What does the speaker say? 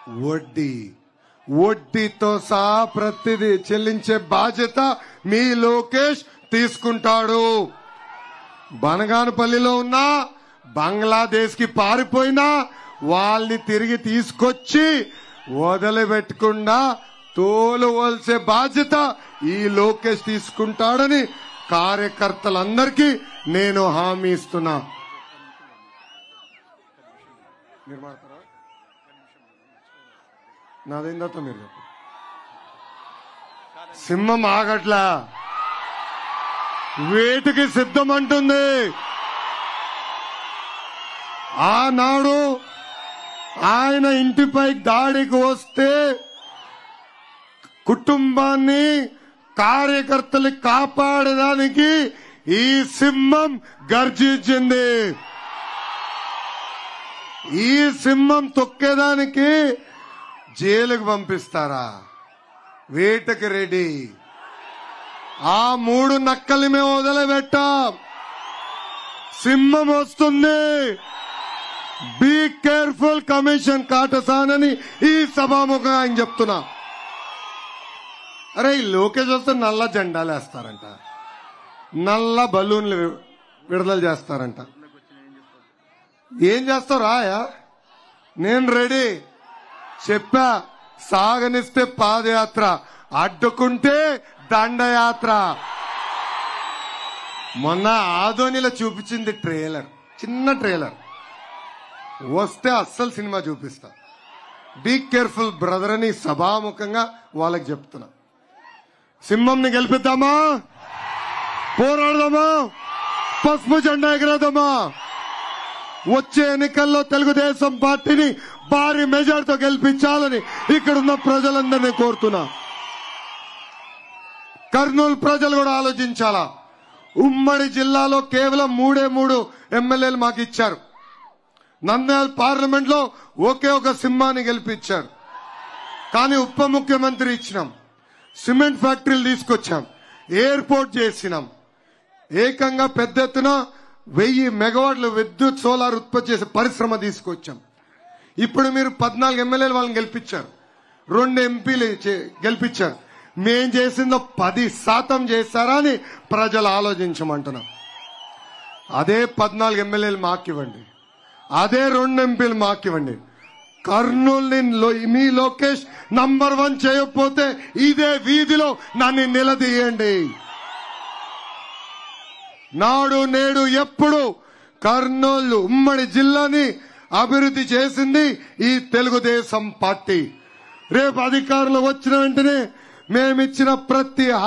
వడ్డీ వడ్డీతో సహా ప్రతిదీ చెల్లించే బాధ్యత మీ లోకేష్ తీసుకుంటాడు బనగానపల్లిలో ఉన్న బంగ్లాదేశ్ కి పారిపోయినా వాళ్ళని తిరిగి తీసుకొచ్చి వదిలిపెట్టకుండా తోలు వలసే బాధ్యత ఈ లోకేష్ తీసుకుంటాడని కార్యకర్తలందరికీ నేను హామీ ఇస్తున్నా మీరు మాడతారా నాదేందో మీరు చెప్పు సింహం ఆగట్లా వేటికి సిద్ధమంటుంది ఆనాడు ఆయన ఇంటిపై దాడికి వస్తే కుటుంబాన్ని కార్యకర్తలు కాపాడడానికి ఈ సింహం గర్జించింది ఈ సింహం తొక్కేదానికి జైలుకు పంపిస్తారా వేటకి రెడీ ఆ మూడు నక్కలు మేము వదిలిపెట్టాం సింహం వస్తుంది బీ కేర్ఫుల్ కమిషన్ కాటసానని ఈ సభాముఖంగా ఆయన చెప్తున్నా అరే ఈ లోకేష్ వస్తే నల్ల జెండాలు వేస్తారంట నల్ల బలూన్లు వి- విడుదల చేస్తారంట ఏం చేస్తావు రాయా నేను రెడీ చెప్పా సాగనిస్తే పాదయాత్ర అడ్డుకుంటే దండయాత్ర మొన్న ఆదోనిలో చూపించింది ట్రైలర్ చిన్న ట్రైలర్ వస్తే అస్సలు సినిమా చూపిస్తా బీ కేర్ఫుల్ బ్రదర్ అని సభాముఖంగా వాళ్ళకి చెప్తున్నా సింహంని గెలిపిద్దామా పోరాడదామా పసుపు జెండా ఎగరేద్దామా వచ్చే ఎన్నికల్లో తెలుగుదేశం పార్టీని భారీ మెజార్టీతో గెలిపించాలని ఇక్కడున్న ప్రజలందరినీ కోరుతున్నా కర్నూలు ప్రజలు కూడా ఆలోచించాలా ఉమ్మడి జిల్లాలో కేవలం మూడే మూడు ఎమ్మెల్యేలు మాకు ఇచ్చారు నంద్యాల పార్లమెంట్ లో ఒకే ఒక సింహాన్ని గెలిపించారు కానీ ఉప ముఖ్యమంత్రి ఇచ్చినాం సిమెంట్ ఫ్యాక్టరీలు తీసుకొచ్చాం ఎయిర్పోర్ట్ చేసినాం ఏకంగా పెద్ద ఎత్తున వెయ్యి మెగావాట్ల విద్యుత్ సోలార్ ఉత్పత్తి చేసే పరిశ్రమ తీసుకొచ్చాం ఇప్పుడు మీరు పద్నాలుగు ఎమ్మెల్యేలు వాళ్ళని గెలిపించారు రెండు ఎంపీలు చే- గెలిపించారు మేం చేసిందో పది శాతం చేస్తారా అని ప్రజలు ఆలోచించమంటున్నాం అదే పద్నాలుగు ఎమ్మెల్యేలు మాకివ్వండి అదే రెండు ఎంపీలు మాకివ్వండి కర్నూలుని లో- మీ లోకేష్ నంబర్ వన్ చేయకపోతే ఇదే వీధిలో నన్ను నిలదీయండి నాడు నేడు ఎప్పుడు కర్నూలు ఉమ్మడి జిల్లాని అభివృద్ధి చేసింది ఈ తెలుగుదేశం పార్టీ రేపు అధికారులు వచ్చిన వెంటనే మేమిచ్చిన ప్రతి